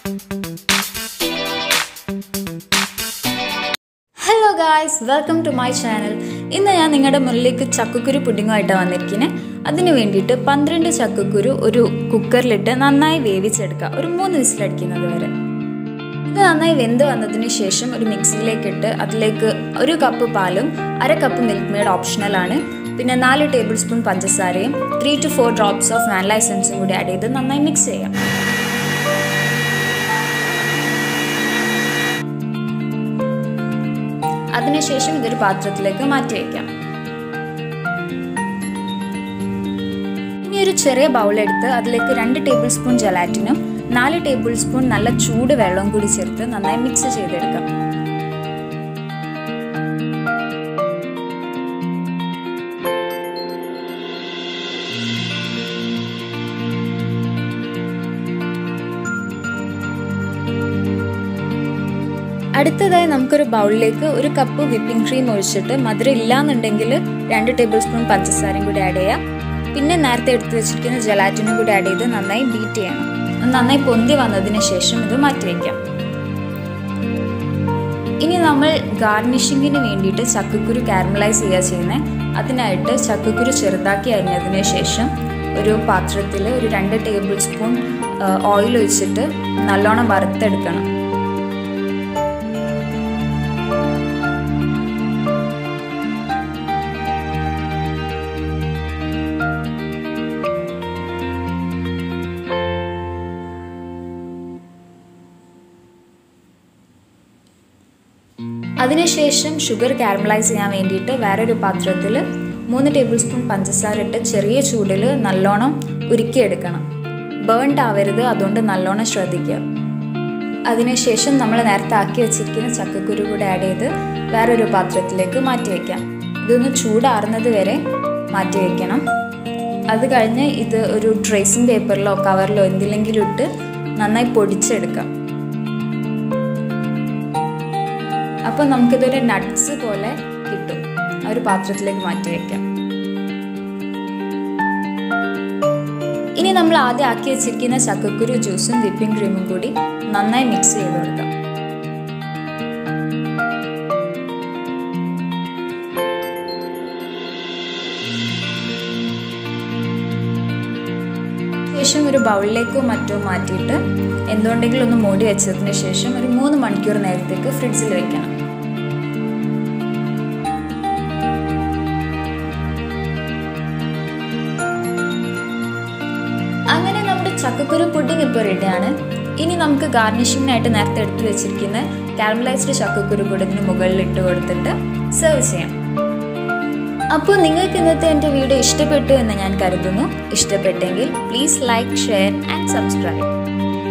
hello guys welcome to my channel ഇന്ന് ഞാൻ നിങ്ങളുടെ മുന്നിലേക്ക് ചക്കക്കുരു പുഡിങ്ങുമായിട്ടാണ് വന്നിരിക്കുന്നത് അതിന് വേണ്ടിയിട്ട് പന്ത്രണ്ട് ചക്കക്കുരു ഒരു കുക്കറിലിട്ട് നന്നായി വേവിച്ചെടുക്കുക ഒരു മൂന്ന് വിസിലടിക്കുന്നത് വരെ ഇത് നന്നായി വെന്ത് വന്നതിന് ശേഷം ഒരു മിക്സിയിലേക്ക് ഇട്ട് അതിലേക്ക് ഒരു കപ്പ് പാലും അര കപ്പ് മിൽക്ക് മെയ്ഡ് ഓപ്ഷണലാണ് പിന്നെ നാല് ടേബിൾ സ്പൂൺ പഞ്ചസാരയും three two four drops of vanilla എസൻസും കൂടി ആഡ് ചെയ്ത് നന്നായി മിക്സ് ചെയ്യാം അതിനുശേഷം ഇതൊരു പാത്രത്തിലേക്ക് മാറ്റി വയ്ക്കാം ഇനി ഒരു ചെറിയ ബൗൾ എടുത്ത് അതിലേക്ക് രണ്ട് ടേബിൾ സ്പൂൺ ജലാറ്റിനും നാല് ടേബിൾ സ്പൂൺ നല്ല ചൂട് വെള്ളവും കൂടി ചേർത്ത് നന്നായി മിക്സ് ചെയ്തെടുക്കാം അടുത്തതായി നമുക്കൊരു ബൗളിലേക്ക് ഒരു കപ്പ് വിപ്പിംഗ് ക്രീം ഒഴിച്ചിട്ട് മധുരം ഇല്ലാന്നുണ്ടെങ്കിൽ രണ്ട് ടേബിൾ സ്പൂൺ പഞ്ചസാരയും കൂടി ആഡ് ചെയ്യാം പിന്നെ നേരത്തെ എടുത്തു വെച്ചിരിക്കുന്ന ജലാറ്റിനും കൂടി ആഡ് ചെയ്ത് നന്നായി ബീറ്റ് ചെയ്യണം നന്നായി പൊന്തി വന്നതിന് ശേഷം ഇത് മാറ്റി വയ്ക്കാം ഇനി നമ്മൾ ഗാർണിഷിങ്ങിന് വേണ്ടിയിട്ട് ചക്കക്കുരു കാരമലൈസ് ചെയ്യുക ചെയ്യുന്നത് അതിനായിട്ട് ചക്കക്കുരു ചെറുതാക്കി അരിഞ്ഞതിന് ശേഷം ഒരു പാത്രത്തിൽ ഒരു രണ്ട് ടേബിൾ സ്പൂൺ ഓയിൽ ഒഴിച്ചിട്ട് നല്ലോണം വറുത്തെടുക്കണം അതിനുശേഷം ഷുഗർ കാരമലൈസ് ചെയ്യാൻ വേണ്ടിയിട്ട് വേറൊരു പാത്രത്തിൽ മൂന്ന് ടേബിൾ സ്പൂൺ പഞ്ചസാര ഇട്ട് ചെറിയ ചൂടിൽ നല്ലോണം ഉരുക്കിയെടുക്കണം ബേൺഡ് ആവരുത് അതുകൊണ്ട് നല്ലോണം ശ്രദ്ധിക്കുക അതിനുശേഷം നമ്മൾ നേരത്തെ ആക്കി വെച്ചിരിക്കുന്ന ചക്കക്കുരു കൂടെ ആഡ് ചെയ്ത് വേറൊരു പാത്രത്തിലേക്ക് മാറ്റി വയ്ക്കാം ഇതൊന്ന് ചൂടാറുന്നത് വരെ മാറ്റി വയ്ക്കണം അത് കഴിഞ്ഞ് ഇത് ഒരു ട്രേസിങ് പേപ്പറിലോ കവറിലോ എന്തിലെങ്കിലും ഇട്ട് നന്നായി പൊടിച്ചെടുക്കാം അപ്പോൾ നമുക്കിതൊരു നട്ട്സ് പോലെ കിട്ടും ആ ഒരു പാത്രത്തിലേക്ക് മാറ്റി വയ്ക്കാം ഇനി നമ്മൾ ആദ്യം ആക്കി വെച്ചിരിക്കുന്ന ചക്കക്കുരു ജ്യൂസും വിപ്പിംഗ് ക്രീമും കൂടി നന്നായി മിക്സ് ചെയ്ത് കൊടുക്കാം ശേഷം ഒരു ബൗളിലേക്കോ മറ്റോ മാറ്റിയിട്ട് എന്തുകൊണ്ടെങ്കിലും ഒന്ന് മൂടി വെച്ചതിന് ശേഷം ഒരു മൂന്ന് മണിക്കൂർ നേരത്തേക്ക് ഫ്രിഡ്ജിൽ വെക്കണം അങ്ങനെ നമ്മുടെ ചക്കക്കുരു പുഡിംഗ് ഇപ്പോൾ റെഡിയാണ് ഇനി നമുക്ക് ഗാർണിഷിങ്ങിനായിട്ട് നേരത്തെ എടുത്തു വെച്ചിരിക്കുന്ന കാരമലൈസ്ഡ് ചക്കക്കുരു കൂടെ ഇതിന് മുകളിൽ ഇട്ട് കൊടുത്തിട്ട് സെർവ് ചെയ്യാം അപ്പോൾ നിങ്ങൾക്ക് ഇന്നത്തെ എൻ്റെ വീഡിയോ ഇഷ്ടപ്പെട്ടു എന്ന് ഞാൻ കരുതുന്നു ഇഷ്ടപ്പെട്ടെങ്കിൽ please like share and subscribe